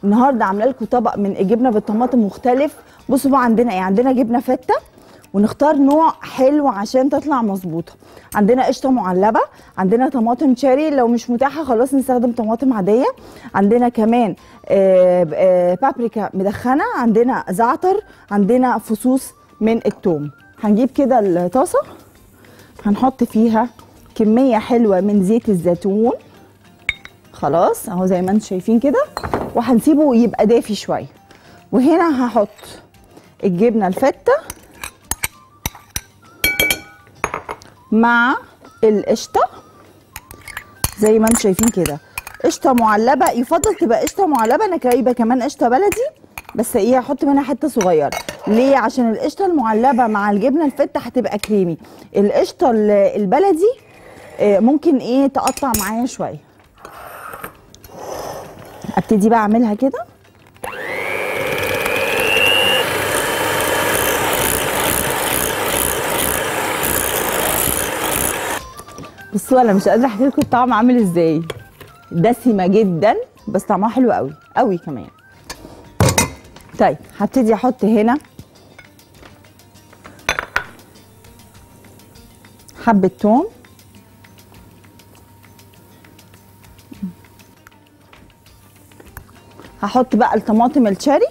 النهارده عامله لكم طبق من الجبنه بالطماطم مختلف بصوا بقى عندنا ايه عندنا جبنه فته ونختار نوع حلو عشان تطلع مظبوطه عندنا قشطه معلبه عندنا طماطم شيري لو مش متاحه خلاص نستخدم طماطم عاديه عندنا كمان آه، آه، بابريكا مدخنه عندنا زعتر عندنا فصوص من الثوم هنجيب كده الطاسه هنحط فيها كميه حلوه من زيت الزيتون خلاص اهو زي ما انتم شايفين كده وهنسيبه يبقى دافي شويه وهنا هحط الجبنه الفته مع القشطه زي ما انتم شايفين كده قشطه معلبه يفضل تبقى قشطه معلبه انا جايبه كمان قشطه بلدي بس ايه هحط منها حته صغيره ليه عشان القشطه المعلبه مع الجبنه الفته هتبقى كريمي القشطه ال- البلدي آه، ممكن ايه تقطع معايا شويه ابتدي بقى اعملها كده بصوا انا مش قادره احكي لكم الطعم عامل ازاي دسمه جدا بس طعمها حلو قوي قوي كمان طيب هبتدي احط هنا حبه توم هحط بقى الطماطم الشاري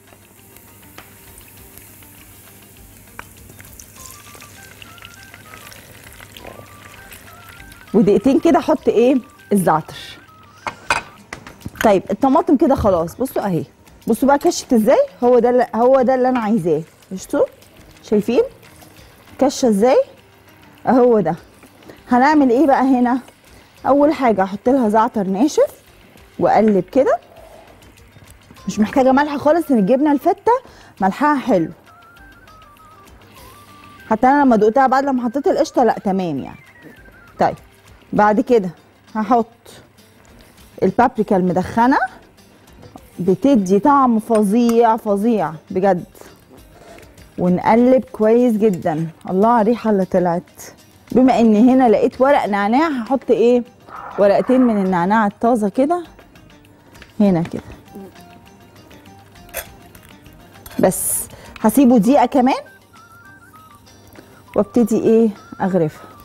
ودقيقتين كده احط ايه الزعتر طيب الطماطم كده خلاص بصوا اهي بصوا بقى كشت ازاي هو ده اللي هو ده اللي انا عايزاه شفتوا شايفين كشه ازاي اهو ده هنعمل ايه بقى هنا اول حاجه احط لها زعتر ناشف واقلب كده مش محتاجه ملح خالص ان الجبنه الفته ملحها حلو حتى انا لما دقتها بعد لما حطيت القشطه لا تمام يعني طيب بعد كده هحط البابريكا المدخنه بتدي طعم فظيع فظيع بجد ونقلب كويس جدا الله على الريحه اللي طلعت بما ان هنا لقيت ورق نعناع هحط ايه ورقتين من النعناع الطازه كده هنا كده بس هسيبه دقيقه كمان وابتدي ايه اغرفها